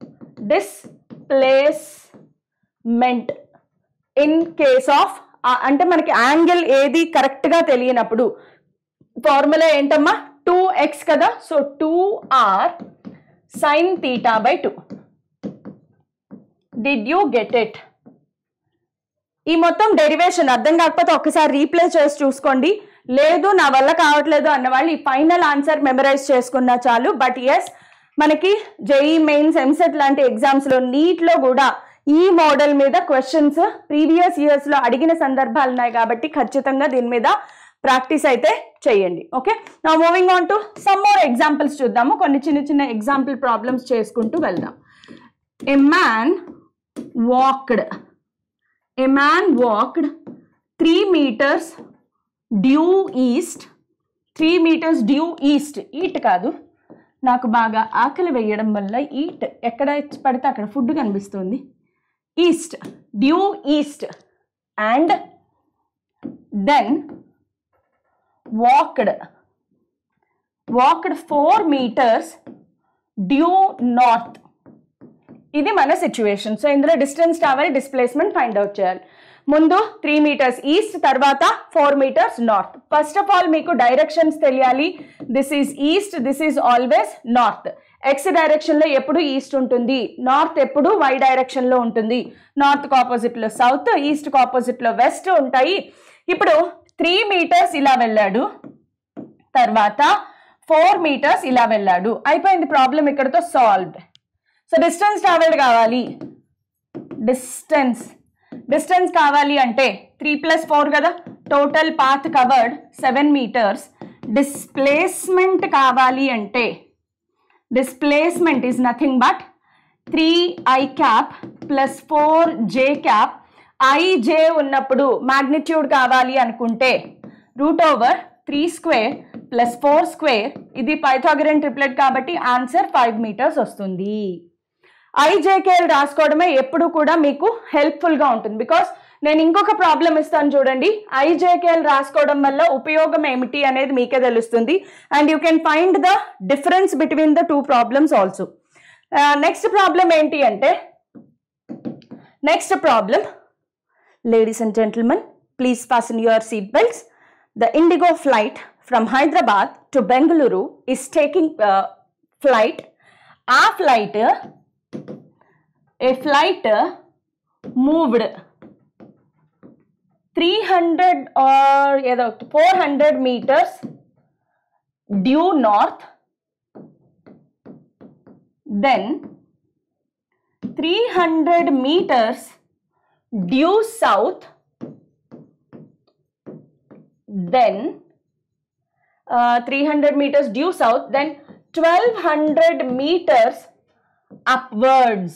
displacement in case of అంటే మనకి angle ఏది కరెక్ట్గా తెలియనప్పుడు ఫార్ములా ఏంటమ్మా టూ ఎక్స్ కదా so two R sine theta by two did you get it ఈ మొత్తం డెరివేషన్ అర్థం కాకపోతే ఒకసారి రీప్లే చేసి చూసుకోండి లేదు నా వల్ల కావట్లేదు అన్న వాళ్ళు ఈ ఫైనల్ ఆన్సర్ మెమరైజ్ చేసుకున్నా చాలు బట్ ఎస్ మనకి జేఈ మెయిన్స్ ఎంసెట్ లాంటి ఎగ్జామ్స్లో నీట్లో కూడా ఈ మోడల్ మీద క్వశ్చన్స్ ప్రీవియస్ ఇయర్స్లో అడిగిన సందర్భాలు ఉన్నాయి కాబట్టి ఖచ్చితంగా దీని మీద ప్రాక్టీస్ అయితే చేయండి ఓకే నా moving on to some more examples చూద్దాము కొన్ని చిన్న చిన్న ఎగ్జాంపుల్ ప్రాబ్లమ్స్ చేసుకుంటూ వెళ్దాం a man walked a man walked three metres due east three metres due east eat కాదు నాకు బాగా ఆకలి వేయడం వల్ల ఈట్ ఎక్కడ పడితే అక్కడ ఫుడ్ కనిపిస్తుంది east due east and then walked walked four metres due north ఇది మన సిచ్యువేషన్ సో ఇందులో distance travel displacement find out చేయాలి ముందు త్రీ మీటర్స్ ఈస్ట్ తర్వాత four metres north first of all మీకు డైరెక్షన్స్ తెలియాలి this is east this is always north X డైరెక్షన్లో ఎప్పుడు ఈస్ట్ ఉంటుంది నార్త్ ఎప్పుడు వై డైరెక్షన్లో ఉంటుంది నార్త్కి ఆపోజిట్లో సౌత్ ఈస్ట్కి ఆపోజిట్లో వెస్ట్ ఉంటాయి ఇప్పుడు త్రీ మీటర్స్ ఇలా వెళ్ళాడు తర్వాత ఫోర్ మీటర్స్ ఇలా వెళ్ళాడు అయిపోయింది ప్రాబ్లం ఇక్కడతో సాల్వ్డ్ సో డిస్టెన్స్ ట్రావెల్డ్ కావాలి డిస్టెన్స్ డిస్టెన్స్ కావాలి అంటే త్రీ ప్లస్ ఫోర్ కదా total path covered seven metres displacement కావాలి అంటే displacement is nothing but three I cap plus four J cap I J ఉన్నప్పుడు మ్యాగ్నిట్యూడ్ కావాలి అనుకుంటే root over three square plus four square ఇది Pythagorean triplet కాబట్టి answer five metres వస్తుంది IJKL రాసుకోవడమే ఎప్పుడు కూడా మీకు హెల్ప్ఫుల్గా ఉంటుంది బికాస్ నేను ఇంకొక ప్రాబ్లం ఇస్తాను చూడండి ఐజేకేఎల్ రాసుకోవడం వల్ల ఉపయోగం ఏమిటి అనేది మీకే తెలుస్తుంది and you can find the difference between the two problems also next problem ఏంటి అంటే next problem ladies and gentlemen please fasten your seat belts. The Indigo flight from Hyderabad to Bengaluru is taking uh, flight. ఆ flight a flight moved three hundred or ఏదో four hundred metres due north then three hundred metres due south then uh, 300 meters due south then 1200 meters upwards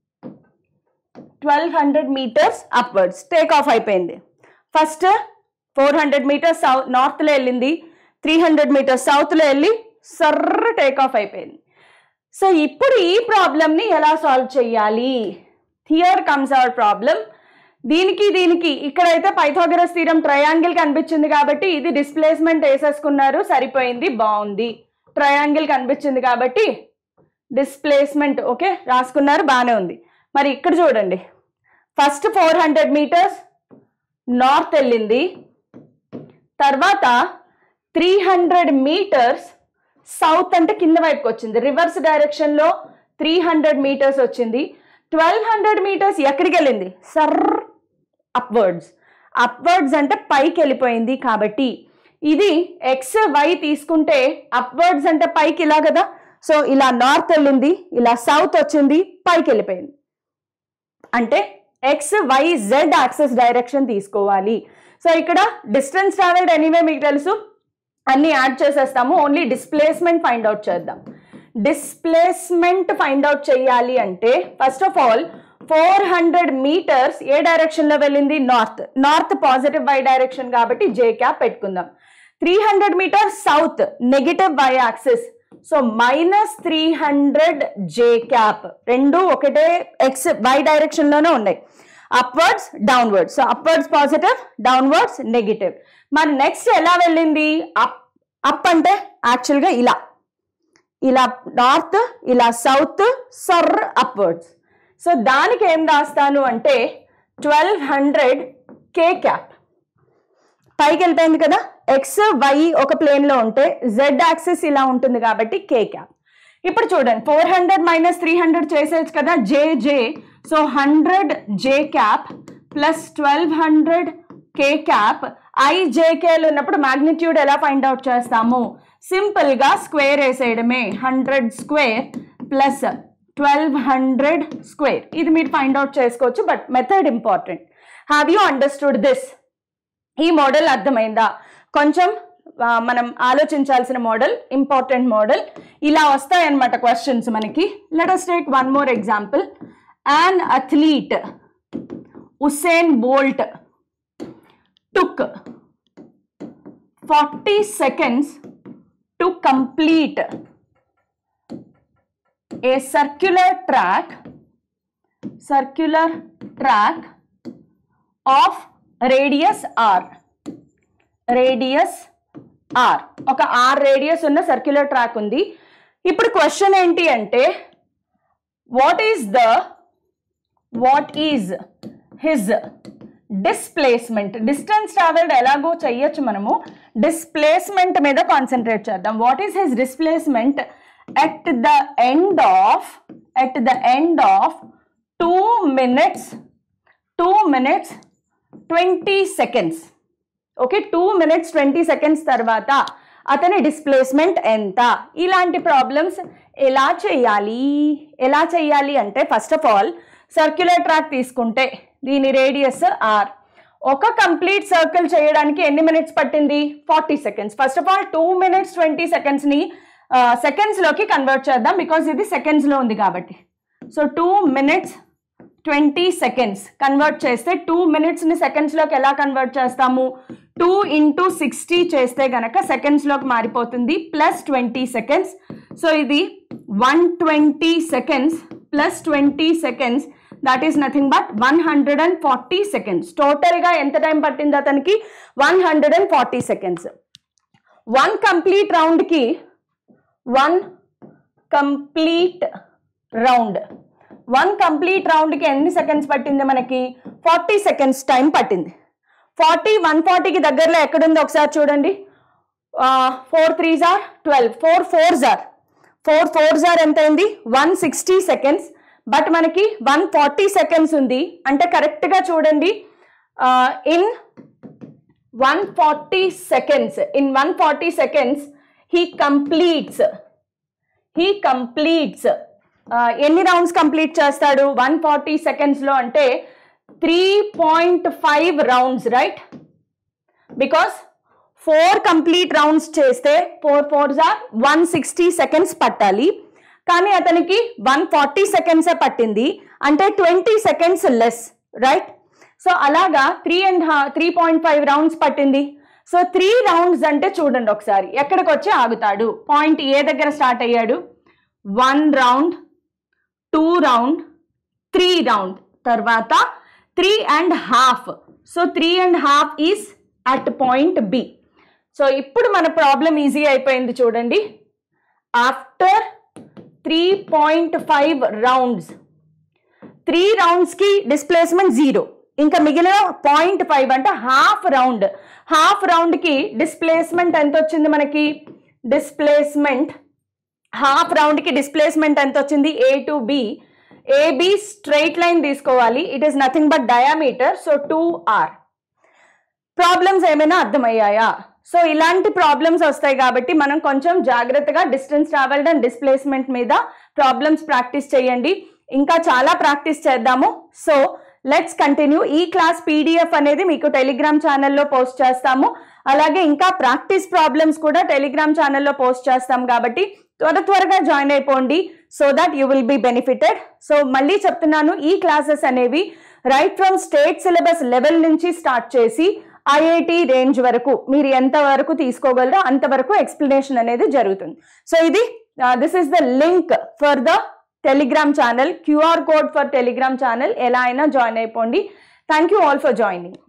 1200 meters upwards take off అయిపోయింది first four hundred metres south నార్త్లో వెళ్ళింది three hundred metres సౌత్లో వెళ్ళి సర్ర take off అయిపోయింది so ఇప్పుడు ఈ ప్రాబ్లమ్ని ఎలా సాల్వ్ చేయాలి హియర్ కమ్స్ అవర్ ప్రాబ్లం దీనికి దీనికి ఇక్కడైతే పైథాగరస్ తీరం ట్రయాంగిల్ కనిపించింది కాబట్టి ఇది డిస్ప్లేస్మెంట్ వేసేసుకున్నారు సరిపోయింది బాగుంది ట్రయాంగిల్ కనిపించింది కాబట్టి డిస్ప్లేస్మెంట్ ఓకే రాసుకున్నారు బాగానే ఉంది మరి ఇక్కడ చూడండి first four hundred metres north వెళ్ళింది తర్వాత త్రీ హండ్రెడ్ మీటర్స్ సౌత్ అంటే కింద వైపుకి వచ్చింది రివర్స్ డైరెక్షన్లో త్రీ హండ్రెడ్ మీటర్స్ వచ్చింది ట్వెల్వ్ హండ్రెడ్ మీటర్స్ ఎక్కడికి వెళ్ళింది సర్ అప్వర్డ్స్ అప్వర్డ్స్ అంటే పైకి వెళ్ళిపోయింది కాబట్టి ఇది ఎక్స్ వై తీసుకుంటే అప్వర్డ్స్ అంటే పైకి ఇలా కదా సో ఇలా నార్త్ వెళ్ళింది ఇలా సౌత్ వచ్చింది పైకి వెళ్ళిపోయింది అంటే X Y Z axes direction తీసుకోవాలి సో ఇక్కడ డిస్టెన్స్ ట్రావెల్డ్ ఎనీవే మీకు తెలుసు అన్ని యాడ్ చేసేస్తాము ఓన్లీ డిస్ప్లేస్మెంట్ ఫైండ్ అవుట్ చేద్దాం డిస్ప్లేస్మెంట్ ఫైండ్ అవుట్ చేయాలి అంటే first of all four hundred metres ఏ డైరెక్షన్లో వెళ్ళింది north north positive Y direction కాబట్టి జే క్యాప్ పెట్టుకుందాం three hundred metres south negative Y axis so minus three hundred J cap రెండు ఒకటే ఎక్స్ వై డైరెక్షన్లోనే ఉన్నాయి upwards downwards so upwards positive downwards negative మరి నెక్స్ట్ ఎలా వెళ్ళింది అప్ అప్ అంటే యాక్చువల్గా ఇలా ఇలా నార్త్ ఇలా సౌత్ సర్ అప్వర్డ్స్ సో దానికి ఏం రాస్తాను అంటే ట్వెల్వ్ హండ్రెడ్ కే క్యాప్ పైకి వెళ్ళిపోయింది కదా ఎక్స్ వై ఒక ప్లేన్లో ఉంటే జెడ్ యాక్సిస్ ఇలా ఉంటుంది కాబట్టి కే క్యాప్ ఇప్పుడు చూడండి four hundred minus three hundred చేసేయచ్చు కదా J J so hundred J cap plus twelve hundred K cap I జేకేలు ఉన్నప్పుడు మ్యాగ్నిట్యూడ్ ఎలా ఫైండ్ అవుట్ చేస్తాము సింపుల్గా స్క్వేర్ వేసేయడమే hundred square plus twelve hundred square ఇది మీరు ఫైండ్ అవుట్ చేసుకోవచ్చు but method important have you understood this ఈ మోడల్ అర్థమైందా కొంచెం ఆ, మనం ఆలోచించాల్సిన మోడల్ ఇంపార్టెంట్ మోడల్ ఇలా వస్తాయన్నమాట క్వశ్చన్స్ మనకి let us take one more example and athlete Usain Bolt took forty seconds to complete a circular track circular track of radius R radius R ఒక ఆర్ రేడియస్ ఉన్న circular track ఉంది ఇప్పుడు question ఏంటి అంటే what is the what is his displacement distance travelled ఎలాగో చెయ్యొచ్చు మనము displacement మీద కాన్సన్ట్రేట్ చేద్దాం what is his displacement at the end of at the end of two minutes two minutes twenty seconds okay two minutes twenty seconds తర్వాత అతని displacement ఎంత ఇలాంటి problems ఎలా చేయాలి ఎలా చేయాలి అంటే first of all circular track తీసుకుంటే దీని రేడియస్ ఆర్ ఒక కంప్లీట్ సర్కిల్ చేయడానికి ఎన్ని మినిట్స్ పట్టింది forty seconds first of all two minutes twenty సెకండ్స్ని సెకండ్స్లోకి కన్వర్ట్ చేద్దాం బికాజ్ ఇది సెకండ్స్లో ఉంది కాబట్టి so two minutes twenty seconds convert చేస్తే టూ మినిట్స్ని సెకండ్స్లోకి ఎలా కన్వర్ట్ చేస్తాము టూ ఇంటూ సిక్స్టీ చేస్తే గనక సెకండ్స్లోకి మారిపోతుంది ప్లస్ ట్వంటీ సెకండ్స్ సో ఇది one twenty seconds plus twenty seconds that is nothing but one hundred and forty seconds టోటల్గా ఎంత టైం పట్టింది అతనికి one hundred and forty seconds one complete రౌండ్కి one complete round one complete రౌండ్కి ఎన్ని seconds పట్టింది మనకి ఫార్టీ సెకండ్స్ టైం పట్టింది ఫార్టీ వన్ ఫార్టీకి దగ్గరలో ఎక్కడుందో ఒకసారి చూడండి four three za twelve four four za four four za ఎంత అయింది వన్ సిక్స్టీ సెకండ్స్ బట్ మనకి వన్ ఫార్టీ సెకండ్స్ ఉంది అంటే కరెక్ట్గా చూడండి in one forty seconds in one forty seconds he completes he completes ఎన్ని రౌండ్స్ కంప్లీట్ చేస్తాడు one forty సెకండ్స్లో అంటే three point five rounds right because four complete rounds చేస్తే four four za one sixty seconds పట్టాలి కానీ అతనికి one forty సెకండ్సే పట్టింది అంటే twenty seconds less right so అలాగా three and three point five rounds పట్టింది సో త్రీ రౌండ్స్ అంటే చూడండి ఒకసారి ఎక్కడికి వచ్చి ఆగుతాడు పాయింట్ ఏ దగ్గర స్టార్ట్ అయ్యాడు one round two round three round తర్వాత three and half so three and half is at point B so ఇప్పుడు మన ప్రాబ్లం ఈజీ అయిపోయింది చూడండి after three point five rounds three రౌండ్స్కి డిస్ప్లేస్మెంట్ జీరో ఇంకా మిగిలిన పాయింట్ ఫైవ్ అంటే హాఫ్ రౌండ్ హాఫ్ రౌండ్కి డిస్ప్లేస్మెంట్ ఎంత వచ్చింది మనకి డిస్ప్లేస్మెంట్ హాఫ్ రౌండ్కి డిస్ప్లేస్మెంట్ ఎంత వచ్చింది A to B AB straight line తీసుకోవాలి it is nothing but diameter so two R problems ఏమైనా అర్థమయ్యాయా సో ఇలాంటి ప్రాబ్లమ్స్ వస్తాయి కాబట్టి మనం కొంచెం జాగ్రత్తగా డిస్టెన్స్ ట్రావెల్డ్ అండ్ డిస్ప్లేస్మెంట్ మీద ప్రాబ్లమ్స్ ప్రాక్టీస్ చేయండి ఇంకా చాలా ప్రాక్టీస్ చేద్దాము సో లెట్స్ కంటిన్యూ ఈ క్లాస్ పీడిఎఫ్ అనేది మీకు టెలిగ్రామ్ ఛానల్లో పోస్ట్ చేస్తాము అలాగే ఇంకా ప్రాక్టీస్ ప్రాబ్లమ్స్ కూడా టెలిగ్రామ్ ఛానల్లో పోస్ట్ చేస్తాం కాబట్టి త్వర త్వరగా జాయిన్ అయిపోండి so that you will be benefited so మళ్ళీ చెప్తున్నాను ఈ క్లాసెస్ అనేవి right from state syllabus level నుంచి స్టార్ట్ చేసి ఐఐటి రేంజ్ వరకు మీరు ఎంత వరకు తీసుకోగలరో అంతవరకు ఎక్స్ప్లెనేషన్ అనేది జరుగుతుంది సో ఇది this is the link for the Telegram channel QR code for Telegram channel ఎలా అయినా జాయిన్ అయిపోండి thank you all for joining